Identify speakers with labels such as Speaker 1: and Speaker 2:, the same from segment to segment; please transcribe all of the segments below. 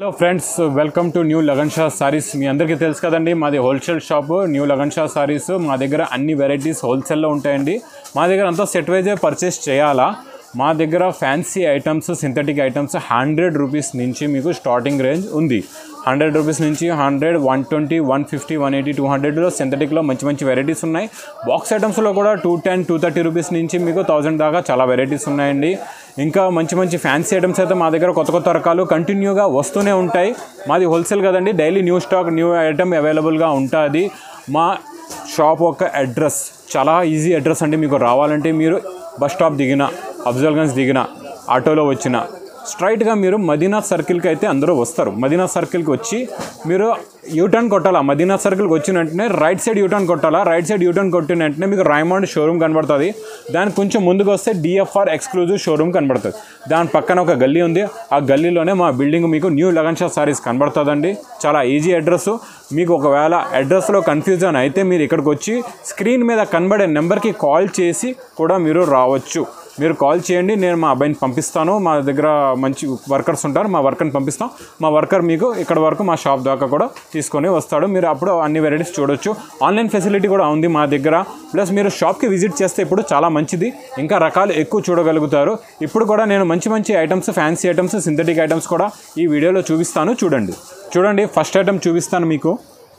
Speaker 1: Hello friends welcome to new Lagan Shah saris మీ అందరికీ తెలుసు కదండి మాది wholesale shop new Lagan Shah saris మా దగ్గర అన్ని వెరైటీస్ హోల్సేల్లో ఉంటాయండి మా దగ్గర అంతా సెట్ వైజే పర్చేస్ చేయాలా మా దగ్గర fancy items synthetic items hundred rupees నుంచి మీకు స్టార్టింగ్ రేంజ్ ఉంది హండ్రెడ్ రూపీస్ నుంచి hundred one twenty one fifty one eighty two హండ్రెడ్లో సింథటిక్లో మంచి మంచి వెరైటీస్ ఉన్నాయి బాక్స్ ఐటమ్స్లో కూడా two ten two thirty rupees నుంచి మీకు థౌజండ్ దాకా చాలా వెరైటీస్ ఉన్నాయండి ఇంకా మంచి మంచి ఫ్యాన్సీ ఐటమ్స్ అయితే మా దగ్గర కొత్త కొత్త రకాలు కంటిన్యూగా వస్తూనే ఉంటాయి మాది హోల్సేల్ కదండి daily new stock new item అవైలబుల్గా ఉంటుంది మా షాప్ యొక్క అడ్రస్ చాలా ఈజీ అడ్రస్ అండి మీకు రావాలంటే మీరు బస్ స్టాప్ దిగిన అఫ్జల్గంజ్ దిగిన ఆటోలో వచ్చిన స్ట్రైట్గా మీరు మదీనా సర్కిల్కి అయితే అందరూ వస్తారు మదీనా సర్కిల్కి వచ్చి మీరు యూటర్న్ కొట్టాలా మదీనా సర్కిల్కి వచ్చిన వెంటనే రైట్ సైడ్ యూటర్న్ కొట్టాలా రైట్ సైడ్ యూటర్న్ కొట్టిన వెంటనే మీకు రైమండ్ షోరూమ్ కనబడుతుంది దానికి కొంచెం ముందుకు వస్తే డిఎఫ్ఆర్ ఎక్స్క్లూజివ్ షోరూమ్ కనబడుతుంది దాని పక్కన ఒక గల్లీ ఉంది ఆ గల్లీలోనే మా బిల్డింగ్ మీకు న్యూ లగన్ షా సారీస్ కనబడుతుందండి చాలా ఈజీ అడ్రస్ మీకు ఒకవేళ అడ్రస్లో కన్ఫ్యూజన్ అయితే మీరు ఇక్కడికి వచ్చి స్క్రీన్ మీద కనబడే నెంబర్కి కాల్ చేసి కూడా మీరు రావచ్చు మీరు కాల్ చేయండి నేను మా అబ్బాయిని పంపిస్తాను మా దగ్గర మంచి వర్కర్స్ ఉంటారు మా వర్కర్ని పంపిస్తాం మా వర్కర్ మీకు ఇక్కడ వరకు మా షాప్ దాకా కూడా తీసుకొని వస్తాడు మీరు అప్పుడు అన్ని వెరైటీస్ చూడొచ్చు ఆన్లైన్ ఫెసిలిటీ కూడా ఉంది మా దగ్గర ప్లస్ మీరు షాప్కి విజిట్ చేస్తే ఇప్పుడు చాలా మంచిది ఇంకా రకాలు ఎక్కువ చూడగలుగుతారు ఇప్పుడు కూడా నేను మంచి మంచి items fancy items synthetic items కూడా ఈ వీడియోలో చూపిస్తాను చూడండి చూడండి ఫస్ట్ ఐటమ్ చూపిస్తాను మీకు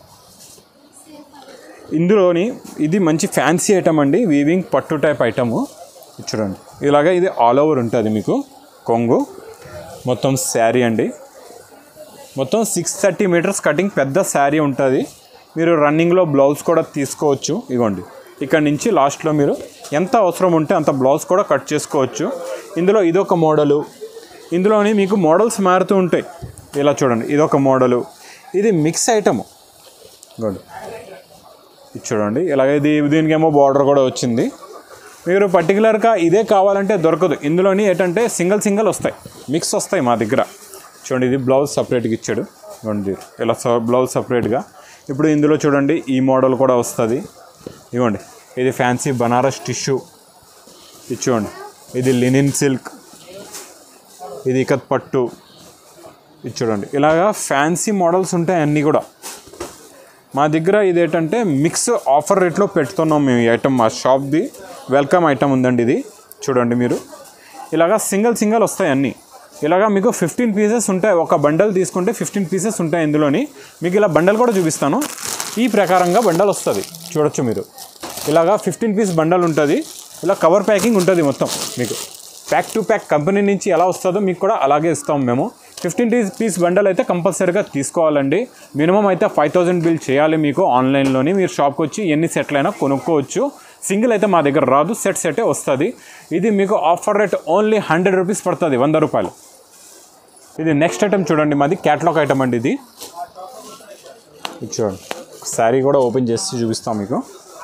Speaker 1: ఇందులోని ఇది మంచి ఫ్యాన్సీ ఐటమ్ అండి వీవింగ్ పట్టు టైప్ ఐటము ఇది చూడండి ఇలాగ ఇది ఆల్ ఓవర్ ఉంటుంది మీకు కొంగు మొత్తం శారీ అండి మొత్తం సిక్స్ థర్టీ మీటర్స్ కటింగ్ పెద్ద శారీ ఉంటుంది మీరు రన్నింగ్లో బ్లౌజ్ కూడా తీసుకోవచ్చు ఇగోండి ఇక్కడ నుంచి లాస్ట్లో మీరు ఎంత అవసరం ఉంటే అంత బ్లౌజ్ కూడా కట్ చేసుకోవచ్చు ఇందులో ఇదొక మోడలు ఇందులోని మీకు మోడల్స్ మారుతూ ఉంటాయి ఇలా చూడండి ఇదొక మోడలు ఇది మిక్స్ ఐటము ఇగోండి ఇది చూడండి ఇలాగ ఇది దీనికేమో బార్డర్ కూడా వచ్చింది మీరు పర్టికులర్గా ఇదే కావాలంటే దొరకదు ఇందులోని ఏంటంటే సింగిల్ సింగిల్ వస్తాయి మిక్స్ వస్తాయి మా దగ్గర చూడండి ఇది బ్లౌజ్ సపరేట్గా ఇచ్చాడు ఇవ్వండి ఇలా స- బ్లౌజ్ సపరేట్గా ఇప్పుడు ఇందులో చూడండి ఈ మోడల్ కూడా వస్తుంది ఇవ్వండి ఇది ఫ్యాన్సీ బనారస్ టిష్యూ ఇది చూడండి ఇది లినిన్ సిల్క్ ఇది ఇకత్ పట్టు ఇది చూడండి ఇలాగా ఫ్యాన్సీ మోడల్స్ ఉంటాయి అన్నీ కూడా మా దగ్గర ఇది ఏంటంటే మిక్స్ ఆఫర్ రేట్లో పెడుతున్నాం మేము ఈ ఐటమ్ మా షాప్ది వెల్కమ్ ఐటమ్ ఉందండి ఇది చూడండి మీరు ఇలాగా సింగిల్ సింగిల్ వస్తాయి అన్నీ ఇలాగా మీకు ఫిఫ్టీన్ పీసెస్ ఉంటాయి ఒక బండల్ తీసుకుంటే ఫిఫ్టీన్ పీసెస్ ఉంటాయి ఇందులోని మీకు ఇలా బండల్ కూడా చూపిస్తాను ఈ ప్రకారంగా బండల్ వస్తుంది చూడొచ్చు మీరు ఇలాగా ఫిఫ్టీన్ పీస్ బండల్ ఉంటుంది ఇలా కవర్ ప్యాకింగ్ ఉంటుంది మొత్తం మీకు ప్యాక్ టు ప్యాక్ కంపెనీ నుంచి ఎలా వస్తుందో మీకు కూడా అలాగే ఇస్తాం మేము ఫిఫ్టీన్ పీస్ పీస్ బండల్ అయితే కంపల్సరీగా తీసుకోవాలండి మినిమం అయితే ఫైవ్ థౌజండ్ బిల్ చేయాలి మీకు ఆన్లైన్లోని మీరు షాప్కి వచ్చి ఎన్ని సెట్లైనా కొనుక్కోవచ్చు సింగిల్ అయితే మా దగ్గర రాదు సెట్ సెటే వస్తుంది ఇది మీకు offer rate only hundred rupees పడుతుంది వంద రూపాయలు ఇది నెక్స్ట్ ఐటమ్ చూడండి మాది క్యాట్లాగ్ ఐటమ్ అండి ఇది ఇది చూడండి శారీ కూడా ఓపెన్ చేసి చూపిస్తాం మీకు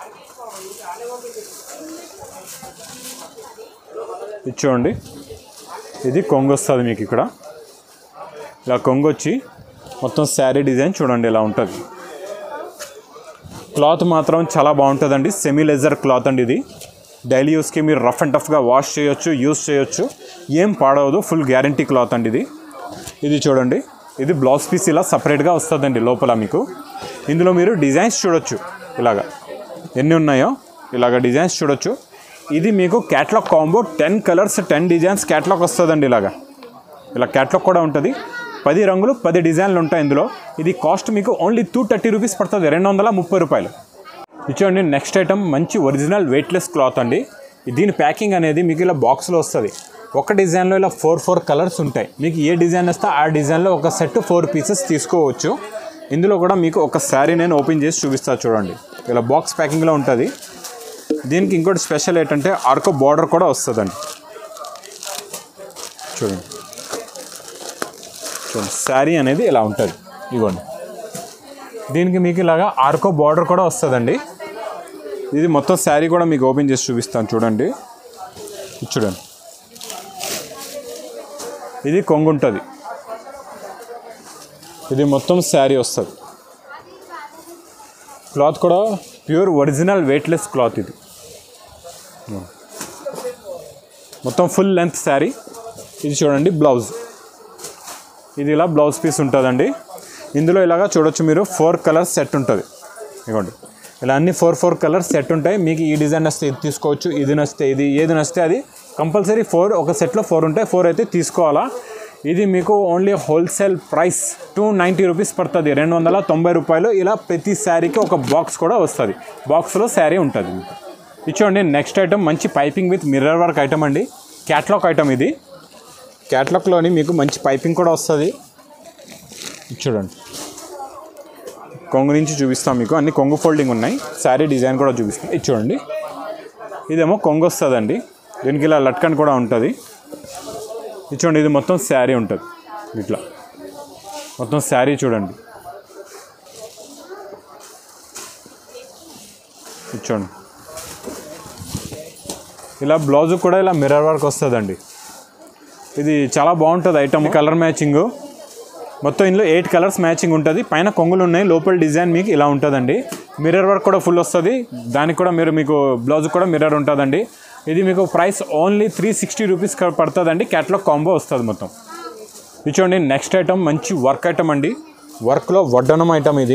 Speaker 1: ఇది చూడండి ఇది కొంగు వస్తుంది మీకు ఇక్కడ ఇలా కొంగు వచ్చి మొత్తం శారీ డిజైన్ చూడండి ఇలా ఉంటుంది క్లాత్ మాత్రం చాలా బాగుంటుందండి సెమీ లెజర్ క్లాత్ అండి ఇది డైలీ యూస్కి మీరు రఫ్ అండ్ టఫ్గా వాష్ చేయొచ్చు యూస్ చేయొచ్చు ఏం పాడవదు ఫుల్ గ్యారంటీ క్లాత్ అండి ఇది ఇది చూడండి ఇది బ్లౌజ్ పీస్ ఇలా సపరేట్గా వస్తుందండి లోపల మీకు ఇందులో మీరు డిజైన్స్ చూడొచ్చు ఇలాగా ఎన్ని ఉన్నాయో ఇలాగ డిజైన్స్ చూడొచ్చు ఇది మీకు catalogue combo ten colours ten designs catalogue వస్తుందండి ఇలాగా ఇలా క్యాట్లాగ్ కూడా ఉంటుంది పది రంగులు పది డిజైన్లు ఉంటాయి ఇందులో ఇది కాస్ట్ మీకు ఓన్లీ టూ థర్టీ రూపీస్ పడుతుంది రెండు వందల ముప్పై రూపాయలు ఇది చూడండి నెక్స్ట్ ఐటమ్ మంచి ఒరిజినల్ వెయిట్లెస్ క్లాత్ అండి దీని ప్యాకింగ్ అనేది మీకు ఇలా బాక్స్లో వస్తుంది ఒక డిజైన్లో ఇలా ఫోర్ ఫోర్ కలర్స్ ఉంటాయి మీకు ఏ డిజైన్ వస్తే ఆ డిజైన్లో ఒక సెట్ ఫోర్ పీసెస్ తీసుకోవచ్చు ఇందులో కూడా మీకు ఒక శారీ నేను ఓపెన్ చేసి చూపిస్తాను చూడండి ఇలా బాక్స్ ప్యాకింగ్లో ఉంటుంది దీనికి ఇంకోటి స్పెషల్ ఏంటంటే ఆర్కో బార్డర్ కూడా వస్తుందండి చూడండి చూడండి శారీ అనేది ఇలా ఉంటుంది ఇదిగోండి దీనికి మీకు ఇలాగా ఆర్కో బార్డర్ కూడా వస్తుందండి ఇది మొత్తం శారీ కూడా మీకు ఓపెన్ చేసి చూపిస్తాను చూడండి ఇది చూడండి ఇది కొంగు ఉంటుంది ఇది మొత్తం శారీ వస్తుంది క్లాత్ కూడా ప్యూర్ ఒరిజినల్ వెయిట్లెస్ క్లాత్ ఇది మొత్తం ఫుల్ లెంత్ శారీ ఇది చూడండి బ్లౌజ్ ఇది ఇలా బ్లౌజ్ పీస్ ఉంటుందండి ఇందులో ఇలాగా చూడొచ్చు మీరు ఫోర్ కలర్స్ సెట్ ఉంటుంది ఇదిగోండి ఇలా అన్ని ఫోర్ ఫోర్ కలర్స్ సెట్ ఉంటాయి మీకు ఈ డిజైన్ వస్తే ఇది తీసుకోవచ్చు ఇది నచ్చితే ఇది ఏది నచ్చితే అది కంపల్సరీ ఫోర్ ఒక సెట్లో ఫోర్ ఉంటాయి ఫోర్ అయితే తీసుకోవాలా ఇది మీకు only wholesale price two ninety rupees పడుతుంది రెండు వందల తొంభై రూపాయలు ఇలా ప్రతి శారీకి ఒక బాక్స్ కూడా వస్తుంది బాక్స్లో శారీ ఉంటుంది మీకు ఇది చూడండి నెక్స్ట్ ఐటమ్ మంచి piping with mirror work item అండి క్యాట్లాక్ ఐటమ్ ఇది క్యాట్లాక్లోని మీకు మంచి పైపింగ్ కూడా వస్తుంది ఇది చూడండి కొంగు నుంచి చూపిస్తాం మీకు అన్ని కొంగు ఫోల్డింగ్ ఉన్నాయి శారీ డిజైన్ కూడా చూపిస్తాం ఇది చూడండి ఇదేమో కొంగు వస్తుందండి దీనికి ఇలా లట్కన్ కూడా ఉంటుంది ఇది చూడండి ఇది మొత్తం శారీ ఉంటుంది ఇట్లా మొత్తం శారీ చూడండి ఇది చూడండి ఇలా బ్లౌజ్ కూడా ఇలా మిర్రర్ వర్క్ వస్తుందండి ఇది చాలా బాగుంటుంది ఐటమ్ కలర్ మ్యాచింగ్ మొత్తం ఇందులో ఎయిట్ కలర్స్ మ్యాచింగ్ ఉంటుంది పైన కొంగులు ఉన్నాయి లోపల డిజైన్ మీకు ఇలా ఉంటుందండి మిర్రర్ వర్క్ కూడా ఫుల్ వస్తుంది దానికి కూడా మీరు మీకు బ్లౌజ్ కూడా మిర్రర్ ఉంటుందండి ఇది మీకు price only three sixty rupees పడుతుందండి క్యాట్లాగ్ కాంబో వస్తుంది మొత్తం ఇది చూడండి నెక్స్ట్ ఐటమ్ మంచి వర్క్ ఐటమ్ అండి వర్క్లో వడ్డనం ఐటమ్ ఇది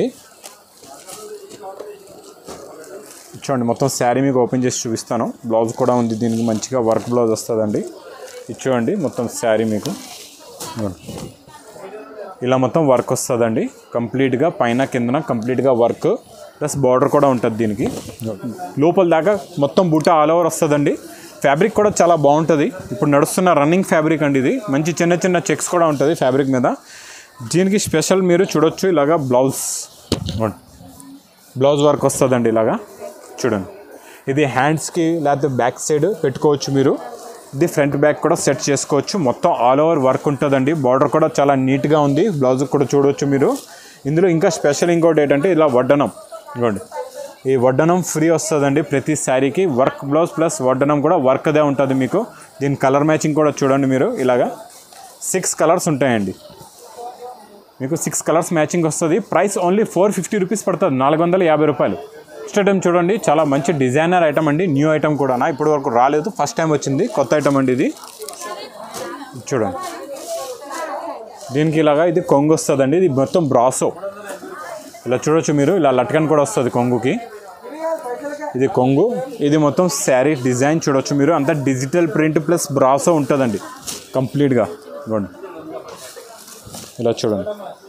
Speaker 1: చూడండి మొత్తం శారీ మీకు ఓపెన్ చేసి చూపిస్తాను బ్లౌజ్ కూడా ఉంది దీనికి మంచిగా వర్క్ బ్లౌజ్ వస్తుందండి ఇది చూడండి మొత్తం శారీ మీకు ఇదిగోండి. ఇలా మొత్తం వర్క్ వస్తుందండి కంప్లీట్గా పైన కిందన కంప్లీట్గా వర్క్ ప్లస్ బార్డర్ కూడా ఉంటుంది దీనికి లోపల దాకా మొత్తం బూట ఆల్ ఓవర్ వస్తుందండి ఫ్యాబ్రిక్ కూడా చాలా బాగుంటుంది ఇప్పుడు నడుస్తున్న రన్నింగ్ ఫ్యాబ్రిక్ అండి ఇది మంచి చిన్న చిన్న చెక్స్ కూడా ఉంటుంది ఫ్యాబ్రిక్ మీద దీనికి స్పెషల్ మీరు చూడొచ్చు ఇలాగా బ్లౌజ్ ఇదిగోండి. బ్లౌజ్ వర్క్ వస్తుందండి ఇలాగా చూడండి ఇది హ్యాండ్స్కి లేకపోతే బ్యాక్ సైడ్ పెట్టుకోవచ్చు మీరు ఇది ఫ్రంట్ బ్యాక్ కూడా సెట్ చేసుకోవచ్చు మొత్తం ఆల్ ఓవర్ వర్క్ ఉంటుందండి బార్డర్ కూడా చాలా నీట్గా ఉంది బ్లౌజ్ కూడా చూడవచ్చు మీరు ఇందులో ఇంకా స్పెషల్ ఇంకోటి ఏంటంటే ఇలా వడ్డనం ఇవ్వండి ఈ వడ్డనం ఫ్రీ వస్తుందండి ప్రతి శారీకి వర్క్ బ్లౌజ్ ప్లస్ వడ్డనం కూడా వర్క్దే ఉంటుంది మీకు దీని కలర్ మ్యాచింగ్ కూడా చూడండి మీరు ఇలాగా సిక్స్ కలర్స్ ఉంటాయండి మీకు సిక్స్ కలర్స్ మ్యాచింగ్ వస్తుంది price only four fifty rupees పడుతుంది నాలుగు వందల యాభై రూపాయలు నెక్స్ట్ ఐటమ్ చూడండి చాలా మంచి డిజైనర్ ఐటమ్ అండి న్యూ ఐటమ్ కూడా ఇప్పటి వరకు రాలేదు ఫస్ట్ టైం వచ్చింది కొత్త ఐటమ్ అండి ఇది ఇది చూడండి దీనికి ఇలాగా ఇది కొంగు వస్తుందండి ఇది మొత్తం బ్రాసో ఇలా చూడొచ్చు మీరు ఇలా లట్కన్ కూడా వస్తుంది కొంగుకి ఇది కొంగు ఇది మొత్తం శారీ డిజైన్ చూడొచ్చు మీరు అంతా డిజిటల్ ప్రింట్ ప్లస్ బ్రాసో ఉంటుందండి కంప్లీట్గా ఇవ్వండి ఇలా చూడండి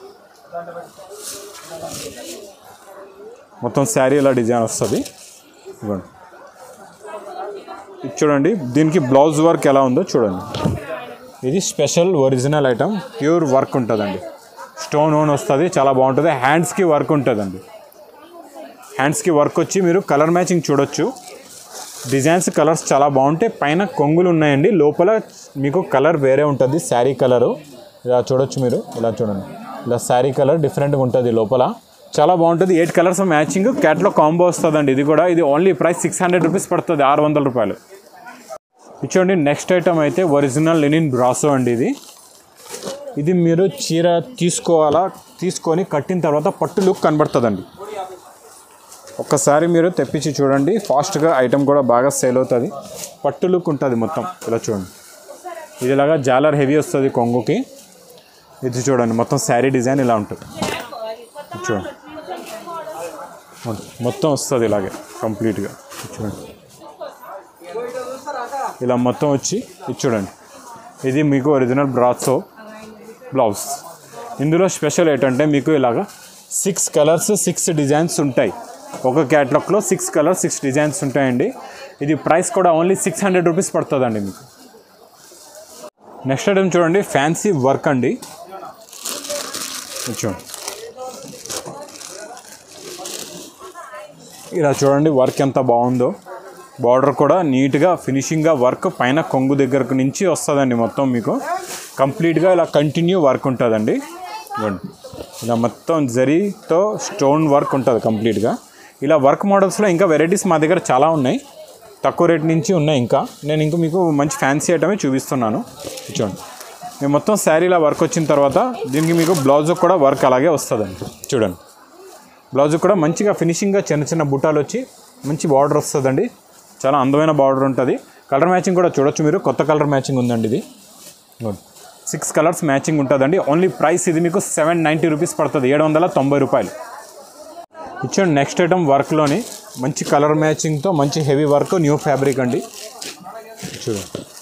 Speaker 1: మొత్తం శారీ ఇలా డిజైన్ వస్తుంది ఇవ్వండి ఇది చూడండి దీనికి బ్లౌజ్ వర్క్ ఎలా ఉందో చూడండి ఇది special original item pure work ఉంటుందండి స్టోన్ ఓన్ వస్తుంది చాలా బాగుంటుంది హ్యాండ్స్కి వర్క్ ఉంటుందండి హ్యాండ్స్కి వర్క్ వచ్చి మీరు కలర్ మ్యాచింగ్ చూడొచ్చు డిజైన్స్ కలర్స్ చాలా బాగుంటాయి పైన కొంగులు ఉన్నాయండి లోపల మీకు కలర్ వేరే ఉంటుంది శారీ కలరు ఇలా చూడొచ్చు మీరు ఇలా చూడండి ఇలా శారీ కలర్ డిఫరెంట్గా ఉంటుంది లోపల చాలా బాగుంటుంది ఎయిట్ కలర్స్ మ్యాచింగ్ క్యాట్లో కాంబో వస్తుందండి ఇది కూడా ఇది only price six hundred rupees పడుతుంది ఆరు వందల రూపాయలు ఇది చూడండి నెక్స్ట్ ఐటమ్ అయితే ఒరిజినల్ లెనిన్ బ్రాసో అండి ఇది ఇది మీరు చీర తీసుకోవాలా తీసుకొని కట్టిన తర్వాత పట్టు లుక్ కనబడుతుందండి ఒక్కసారి మీరు తెప్పించి చూడండి ఫాస్ట్గా ఐటమ్ కూడా బాగా సేల్ అవుతుంది పట్టు లుక్ ఉంటుంది మొత్తం ఇలా చూడండి ఇది ఇలాగా జాలర్ హెవీ వస్తుంది కొంగుకి ఇది చూడండి మొత్తం శారీ డిజైన్ ఇలా ఉంటుంది ఇది చూడండి మొత్తం వస్తుంది ఇలాగే కంప్లీట్గా ఇది చూడండి ఇలా మొత్తం వచ్చి ఇది చూడండి ఇది మీకు ఒరిజినల్ బ్రాసో బ్లౌజ్ ఇందులో స్పెషల్ ఏంటంటే మీకు ఇలాగా సిక్స్ కలర్స్ సిక్స్ డిజైన్స్ ఉంటాయి ఒక క్యాట్లాగ్లో సిక్స్ కలర్స్ సిక్స్ డిజైన్స్ ఉంటాయండి ఇది ప్రైస్ కూడా ఓన్లీ సిక్స్ హండ్రెడ్ రూపీస్ పడుతుందండి మీకు నెక్స్ట్ ఐటమ్ చూడండి ఫ్యాన్సీ వర్క్ అండి ఇది చూడండి ఇలా చూడండి వర్క్ ఎంత బాగుందో బార్డర్ కూడా నీట్గా ఫినిషింగ్గా వర్క్ పైన కొంగు దగ్గరకు నుంచి వస్తుందండి మొత్తం మీకు కంప్లీట్గా ఇలా కంటిన్యూ వర్క్ ఉంటుందండి ఇదిగోండి. ఇలా మొత్తం జరీతో స్టోన్ వర్క్ ఉంటుంది కంప్లీట్గా ఇలా వర్క్ మోడల్స్లో ఇంకా వెరైటీస్ మా దగ్గర చాలా ఉన్నాయి తక్కువ రేట్ నుంచి ఉన్నాయి ఇంకా నేను ఇంకా మీకు మంచి ఫ్యాన్సీ ఐటమే చూపిస్తున్నాను ఇది చూడండి మేము మొత్తం శారీలా వర్క్ వచ్చిన తర్వాత దీనికి మీకు బ్లౌజ్ కూడా వర్క్ అలాగే వస్తుందండి చూడండి బ్లౌజ్ కూడా మంచిగా ఫినిషింగ్గా చిన్న చిన్న బుట్టాలు వచ్చి మంచి బార్డర్ వస్తుందండి చాలా అందమైన బార్డర్ ఉంటుంది కలర్ మ్యాచింగ్ కూడా చూడొచ్చు మీరు కొత్త కలర్ మ్యాచింగ్ ఉందండి ఇది ఇదిగోండి. సిక్స్ కలర్స్ మ్యాచింగ్ ఉంటుందండి ఓన్లీ ప్రైస్ ఇది మీకు సెవెన్ నైంటీ రూపీస్ పడుతుంది ఏడు వందల తొంభై రూపాయలు ఇచ్చాడు నెక్స్ట్ ఐటమ్ వర్క్లోని మంచి కలర్ మ్యాచింగ్తో మంచి హెవీ వర్క్ న్యూ ఫ్యాబ్రిక్ అండి చూడు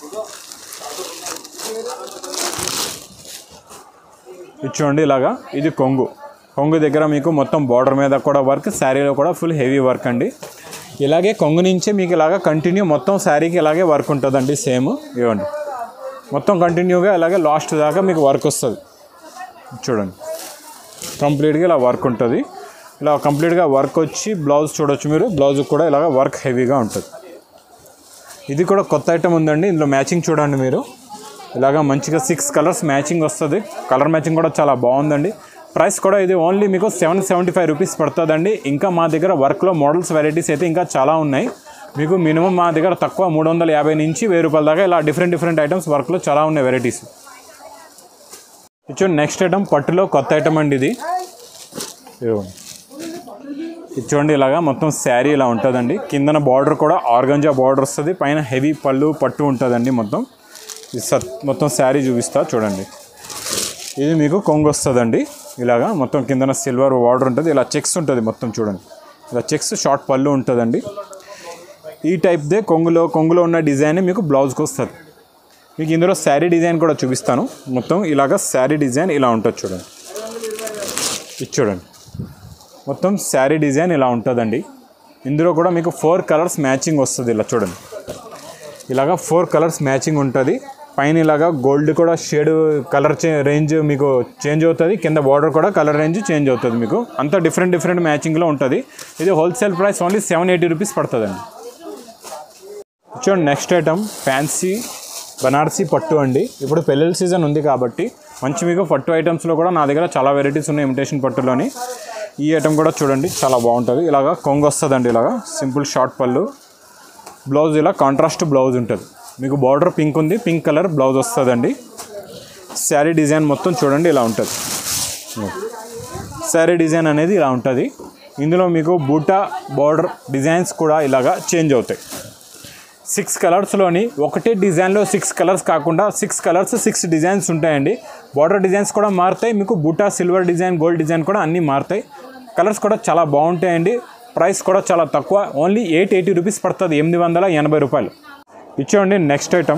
Speaker 1: ఇది చూడండి ఇలాగా ఇది కొంగు కొంగు దగ్గర మీకు మొత్తం బార్డర్ మీద కూడా వర్క్ శారీలో కూడా ఫుల్ హెవీ వర్క్ అండి ఇలాగే కొంగు నుంచే మీకు ఇలాగా కంటిన్యూ మొత్తం శారీకి ఇలాగే వర్క్ ఉంటుందండి సేమ్ ఇవ్వండి మొత్తం కంటిన్యూగా ఇలాగే లాస్ట్ దాకా మీకు వర్క్ వస్తుంది చూడండి కంప్లీట్గా ఇలా వర్క్ ఉంటుంది ఇలా కంప్లీట్గా వర్క్ వచ్చి బ్లౌజ్ చూడొచ్చు మీరు బ్లౌజ్ కూడా ఇలాగ వర్క్ హెవీగా ఉంటుంది ఇది కూడా కొత్త ఐటమ్ ఉందండి ఇందులో మ్యాచింగ్ చూడండి మీరు ఇలాగా మంచిగా సిక్స్ కలర్స్ మ్యాచింగ్ వస్తుంది కలర్ మ్యాచింగ్ కూడా చాలా బాగుందండి ప్రైస్ కూడా ఇది ఓన్లీ మీకు సెవెన్ సెవెంటీ ఫైవ్ రూపీస్ పడుతుందండి ఇంకా మా దగ్గర వర్క్లో మోడల్స్ వెరైటీస్ అయితే ఇంకా చాలా ఉన్నాయి మీకు మినిమం మా దగ్గర తక్కువ మూడు వందల యాభై నుంచి వెయ్యి రూపాయల దాకా ఇలా డిఫరెంట్ డిఫరెంట్ ఐటమ్స్ వర్క్లో చాలా ఉన్నాయి వెరైటీస్ ఇచ్చోండి నెక్స్ట్ ఐటమ్ పట్టులో కొత్త ఐటమ్ అండి ఇది ఇదిగోండి. ఇది చూడండి ఇలాగా మొత్తం శారీ ఇలా ఉంటుందండి కిందన బార్డర్ కూడా ఆర్గంజా బార్డర్ వస్తుంది పైన హెవీ పళ్ళు పట్టు ఉంటుందండి మొత్తం ఇది సత్ మొత్తం శారీ చూపిస్తా చూడండి ఇది మీకు కొంగు వస్తుందండి ఇలాగా మొత్తం కిందన సిల్వర్ బార్డర్ ఉంటుంది ఇలా చెక్స్ ఉంటుంది మొత్తం చూడండి ఇలా చెక్స్ షార్ట్ పళ్ళు ఉంటుందండి ఈ టైప్దే కొంగులో కొంగులో ఉన్న డిజైన్ మీకు బ్లౌజ్కి వస్తుంది మీకు ఇందులో శారీ డిజైన్ కూడా చూపిస్తాను మొత్తం ఇలాగా శారీ డిజైన్ ఇలా ఉంటుంది చూడండి ఇది చూడండి మొత్తం శారీ డిజైన్ ఇలా ఉంటుందండి ఇందులో కూడా మీకు ఫోర్ కలర్స్ మ్యాచింగ్ వస్తుంది ఇలా చూడండి ఇలాగా ఫోర్ కలర్స్ మ్యాచింగ్ ఉంటుంది పైన ఇలాగా గోల్డ్ కూడా షేడ్ కలర్ చే రేంజ్ మీకు చేంజ్ అవుతుంది కింద బార్డర్ కూడా కలర్ రేంజ్ చేంజ్ అవుతుంది మీకు అంతా డిఫరెంట్ డిఫరెంట్ మ్యాచింగ్లో ఉంటుంది ఇది wholesale price only seven eighty rupees పడుతుందండి చూడండి నెక్స్ట్ ఐటమ్ ఫ్యాన్సీ బనారసీ పట్టు అండి ఇప్పుడు పెళ్ళిళ్ళ సీజన్ ఉంది కాబట్టి మంచి మీకు పట్టు ఐటమ్స్లో కూడా నా దగ్గర చాలా వెరైటీస్ ఉన్నాయి ఇమిటేషన్ పట్టులోని ఈ ఐటమ్ కూడా చూడండి చాలా బాగుంటుంది ఇలాగా కొంగు వస్తుందండి ఇలాగా సింపుల్ షార్ట్ పళ్ళు బ్లౌజ్ ఇలా కాంట్రాస్ట్ బ్లౌజ్ ఉంటుంది మీకు బార్డర్ పింక్ ఉంది పింక్ కలర్ బ్లౌజ్ వస్తుందండి శారీ డిజైన్ మొత్తం చూడండి ఇలా ఉంటుంది శారీ డిజైన్ అనేది ఇలా ఉంటుంది ఇందులో మీకు బూటా బార్డర్ డిజైన్స్ కూడా ఇలాగా చేంజ్ అవుతాయి సిక్స్ కలర్స్లోని ఒకటే డిజైన్లో సిక్స్ కలర్స్ కాకుండా సిక్స్ కలర్స్ సిక్స్ డిజైన్స్ ఉంటాయండి బార్డర్ డిజైన్స్ కూడా మారుతాయి మీకు బూటా సిల్వర్ డిజైన్ గోల్డ్ డిజైన్ కూడా అన్నీ మారుతాయి కలర్స్ కూడా చాలా బాగుంటాయండి ప్రైస్ కూడా చాలా తక్కువ ఓన్లీ ఎయిట్ ఎయిటీ రూపీస్ పడుతుంది ఎనిమిది వందల ఎనభై రూపాయలు ఇచ్చేయండి నెక్స్ట్ ఐటమ్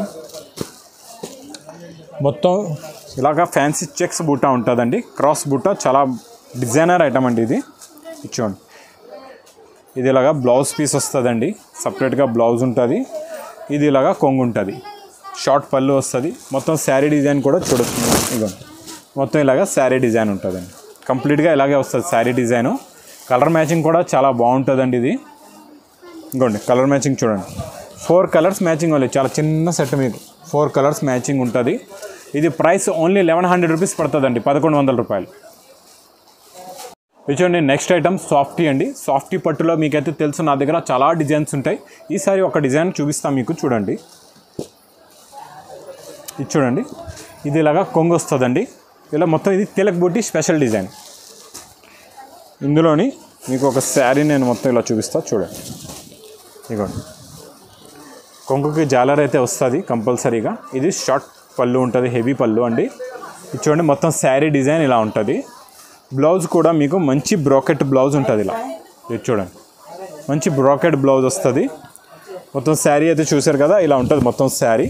Speaker 1: మొత్తం ఇలాగా ఫ్యాన్సీ చెక్స్ బూటా ఉంటుందండి క్రాస్ బూటా చాలా డిజైనర్ ఐటమ్ అండి ఇది ఇచ్చేయండి ఇది ఇలాగా బ్లౌజ్ పీస్ వస్తుందండి సపరేట్గా బ్లౌజ్ ఉంటుంది ఇది ఇలాగా కొంగు ఉంటుంది షార్ట్ పళ్ళు వస్తుంది మొత్తం శారీ డిజైన్ కూడా చూడొచ్చు ఇదిగోండి మొత్తం ఇలాగా శారీ డిజైన్ ఉంటుందండి కంప్లీట్గా ఇలాగే వస్తుంది శారీ డిజైను కలర్ మ్యాచింగ్ కూడా చాలా బాగుంటుందండి ఇది ఇంకోండి కలర్ మ్యాచింగ్ చూడండి ఫోర్ కలర్స్ మ్యాచింగ్ వాళ్ళు చాలా చిన్న సెట్ మీకు ఫోర్ కలర్స్ మ్యాచింగ్ ఉంటుంది ఇది price only eleven hundred rupees పడుతుందండి పదకొండు వందల రూపాయలు ఇది చూడండి నెక్స్ట్ ఐటమ్ సాఫ్టీ అండి సాఫ్టీ పట్టులో మీకైతే తెలుసు నా దగ్గర చాలా డిజైన్స్ ఉంటాయి ఈసారి ఒక డిజైన్ చూపిస్తాను మీకు చూడండి ఇది చూడండి ఇది ఇలాగా కొంగు వస్తుందండి ఇలా మొత్తం ఇది తిలక్ బుట్టి స్పెషల్ డిజైన్ ఇందులోని మీకు ఒక శారీ నేను మొత్తం ఇలా చూపిస్తా చూడండి ఇదిగోండి కొంగుకి జాలర్ అయితే వస్తుంది కంపల్సరీగా ఇది షార్ట్ పళ్ళు ఉంటుంది హెవీ పళ్ళు అండి ఇది చూడండి మొత్తం శారీ డిజైన్ ఇలా ఉంటుంది బ్లౌజ్ కూడా మీకు మంచి బ్రాకెట్ బ్లౌజ్ ఉంటుంది ఇలా ఇది చూడండి మంచి బ్రాకెట్ బ్లౌజ్ వస్తుంది మొత్తం శారీ అయితే చూసారు కదా ఇలా ఉంటుంది మొత్తం శారీ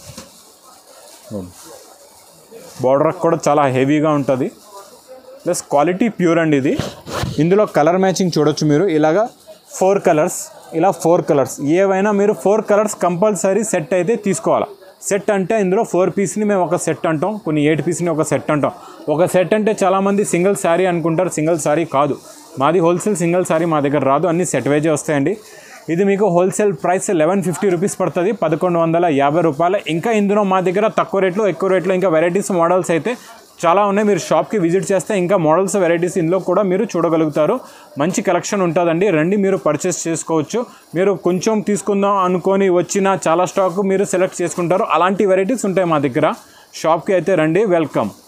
Speaker 1: బార్డర్ కూడా చాలా హెవీగా ఉంటుంది ప్లస్ క్వాలిటీ ప్యూర్ అండి ఇది ఇందులో కలర్ మ్యాచింగ్ చూడొచ్చు మీరు ఇలాగా ఫోర్ కలర్స్ ఇలా ఫోర్ కలర్స్ ఏవైనా మీరు ఫోర్ కలర్స్ కంపల్సరీ సెట్ అయితే తీసుకోవాలి సెట్ అంటే ఇందులో ఫోర్ పీస్ని మేము ఒక సెట్ అంటాం కొన్ని ఎయిట్ పీస్ని ఒక సెట్ అంటాం ఒక సెట్ అంటే చాలామంది సింగిల్ శారీ అనుకుంటారు సింగిల్ శారీ కాదు మాది హోల్సేల్ సింగిల్ శారీ మా దగ్గర రాదు అన్ని సెట్ వైజే వస్తాయండి ఇది మీకు wholesale price eleven fifty rupees పడుతుంది పదకొండు వందల యాభై రూపాయలు ఇంకా ఇందులో మా దగ్గర తక్కువ రేట్లో ఎక్కువ రేట్లో ఇంకా వెరైటీస్ మోడల్స్ అయితే చాలా ఉన్నాయి మీరు షాప్కి విజిట్ చేస్తే ఇంకా మోడల్స్ వెరైటీస్ ఇందులో కూడా మీరు చూడగలుగుతారు మంచి కలెక్షన్ ఉంటుందండి రండి మీరు పర్చేస్ చేసుకోవచ్చు మీరు కొంచెం తీసుకుందాం అనుకొని వచ్చిన చాలా స్టాక్ మీరు సెలెక్ట్ చేసుకుంటారు అలాంటి వెరైటీస్ ఉంటాయి మా దగ్గర షాప్కి అయితే రండి వెల్కమ్